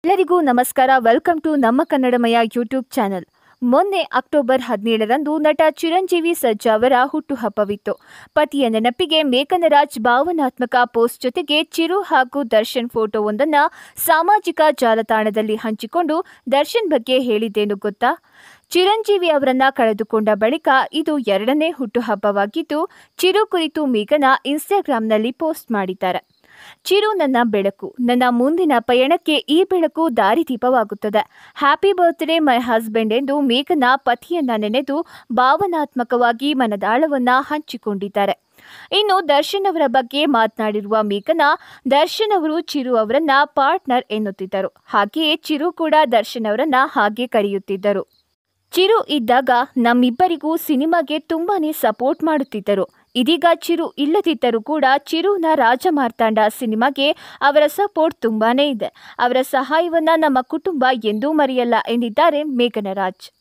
ಎಲ್ಲರಿಗೂ ನಮಸ್ಕಾರ welcome to ನಮ್ಮ ಕನ್ನಡಮಯ ಯೂಟ್ಯೂಬ್ ಚಾನಲ್ ಮೊನ್ನೆ ಅಕ್ಟೋಬರ್ ಹದಿನೇಳರಂದು ನಟ ಚಿರಂಜೀವಿ ಸರ್ಜಾ ಅವರ ಹುಟ್ಟುಹಬ್ಬವಿತ್ತು ಪತಿಯ ನೆನಪಿಗೆ ಮೇಘನರಾಜ್ ಭಾವನಾತ್ಮಕ ಪೋಸ್ಟ್ ಜೊತೆಗೆ ಚಿರು ಹಾಗೂ ದರ್ಶನ್ ಫೋಟೋವೊಂದನ್ನು ಸಾಮಾಜಿಕ ಜಾಲತಾಣದಲ್ಲಿ ಹಂಚಿಕೊಂಡು ದರ್ಶನ್ ಬಗ್ಗೆ ಹೇಳಿದ್ದೇನು ಗೊತ್ತಾ ಚಿರಂಜೀವಿ ಅವರನ್ನ ಕಳೆದುಕೊಂಡ ಬಳಿಕ ಇದು ಎರಡನೇ ಹುಟ್ಟುಹಬ್ಬವಾಗಿದ್ದು ಚಿರು ಕುರಿತು ಮೇಘನ ಇನ್ಸ್ಟಾಗ್ರಾಂನಲ್ಲಿ ಪೋಸ್ಟ್ ಮಾಡಿದ್ದಾರೆ ಚಿರು ನನ್ನ ಬೆಳಕು ನನ್ನ ಮುಂದಿನ ಪಯಣಕ್ಕೆ ಈ ಬೆಳಕು ದಾರಿದೀಪವಾಗುತ್ತದೆ ಹ್ಯಾಪಿ ಬರ್ತ್ಡೇ ಮೈ ಹಸ್ಬೆಂಡ್ ಎಂದು ಮೇಘನ ಪತಿಯನ್ನ ನೆನೆದು ಭಾವನಾತ್ಮಕವಾಗಿ ಮನದಾಳವನ್ನ ಹಂಚಿಕೊಂಡಿದ್ದಾರೆ ಇನ್ನು ದರ್ಶನ್ ಅವರ ಬಗ್ಗೆ ಮಾತನಾಡಿರುವ ಮೇಘನ ದರ್ಶನ್ ಅವರು ಚಿರು ಅವರನ್ನ ಪಾರ್ಟ್ನರ್ ಎನ್ನುತ್ತಿದ್ದರು ಹಾಗೆಯೇ ಚಿರು ಕೂಡ ದರ್ಶನ್ ಅವರನ್ನ ಹಾಗೆ ಕರೆಯುತ್ತಿದ್ದರು ಚಿರು ಇದ್ದಾಗ ನಮ್ಮಿಬ್ಬರಿಗೂ ಸಿನಿಮಾಗೆ ತುಂಬಾನೇ ಸಪೋರ್ಟ್ ಮಾಡುತ್ತಿದ್ದರು ಇದೀಗ ಚಿರು ಇಲ್ಲದಿದ್ದರೂ ಕೂಡ ಚಿರುನ ರಾಜಮಾರ್ತಾಂಡ ಸಿನಿಮಾಗೆ ಅವರ ಸಪೋರ್ಟ್ ತುಂಬಾನೇ ಇದೆ ಅವರ ಸಹಾಯವನ್ನ ನಮ್ಮ ಕುಟುಂಬ ಎಂದೂ ಮರೆಯಲ್ಲ ಎಂದಿದ್ದಾರೆ ಮೇಘನರಾಜ್